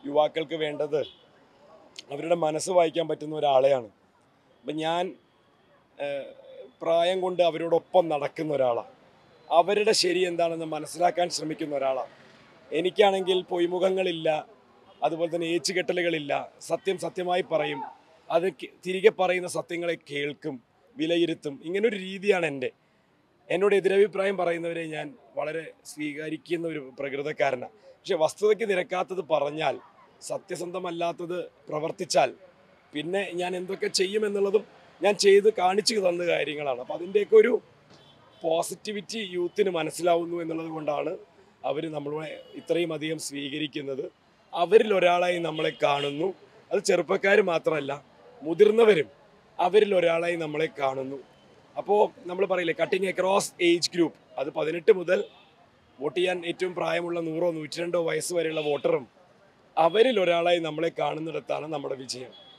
യുവാക്കൾക്ക് വേണ്ടത് അവരുടെ മനസ്സ് വായിക്കാൻ പറ്റുന്ന ഒരാളെയാണ് അപ്പം ഞാൻ ഏഹ്, പ്രായം കൊണ്ട് അവരോടൊപ്പം നടക്കുന്ന ഒരാളാണ് അവരുടെ ശരി എന്താണെന്ന് മനസ്സിലാക്കാൻ ശ്രമിക്കുന്ന ഒരാളാണ് എനിക്കാണെങ്കിൽ പൊയ്മുഖങ്ങളില്ല അതുപോലെ തന്നെ ഏച്ചുകെട്ടലുകളില്ല സത്യം സത്യമായി പറയും അത് കെ- തിരികെ പറയുന്ന സത്യങ്ങളെ കേൾക്കും വിലയിരുത്തും ഇങ്ങനൊരു രീതിയാണ് എൻ്റെ എന്നോട് എതിരഭിപ്രായം പറയുന്നവരെ ഞാൻ വളരെ സ്വീകരിക്കുന്ന ഒരു പ്രകൃതക്കാരനാണ് പക്ഷെ വസ്തുതയ്ക്ക് നിരക്കാത്തത് പറഞ്ഞാൽ സത്യസന്ധമല്ലാത്തത് പ്രവർത്തിച്ചാൽ പിന്നെ ഞാൻ എന്തൊക്കെ ചെയ്യുമെന്നുള്ളതും ഞാൻ ചെയ്ത് കാണിച്ചു തന്ന കാര്യങ്ങളാണ് അപ്പം അതിൻ്റെയൊക്കെ ഒരു പോസിറ്റിവിറ്റി യൂത്തിന് മനസ്സിലാവുന്നു എന്നുള്ളത് കൊണ്ടാണ് അവർ നമ്മളെ ഇത്രയും അധികം സ്വീകരിക്കുന്നത് അവരിൽ ഒരാളായി നമ്മളെ കാണുന്നു അത് ചെറുപ്പക്കാർ മാത്രമല്ല മുതിർന്നവരും അവരിൽ ഒരാളായി നമ്മളെ കാണുന്നു അപ്പോൾ നമ്മൾ പറയില്ലേ കട്ടിങ് അക്രോസ് ഏജ് ഗ്രൂപ്പ് അത് പതിനെട്ട് മുതൽ വോട്ട് ചെയ്യാൻ ഏറ്റവും പ്രായമുള്ള നൂറോ നൂറ്റി രണ്ടോ വയസ്സ് വരെയുള്ള വോട്ടറും അവരിൽ ഒരാളായി നമ്മളെ കാണുന്നിടത്താണ് നമ്മുടെ വിജയം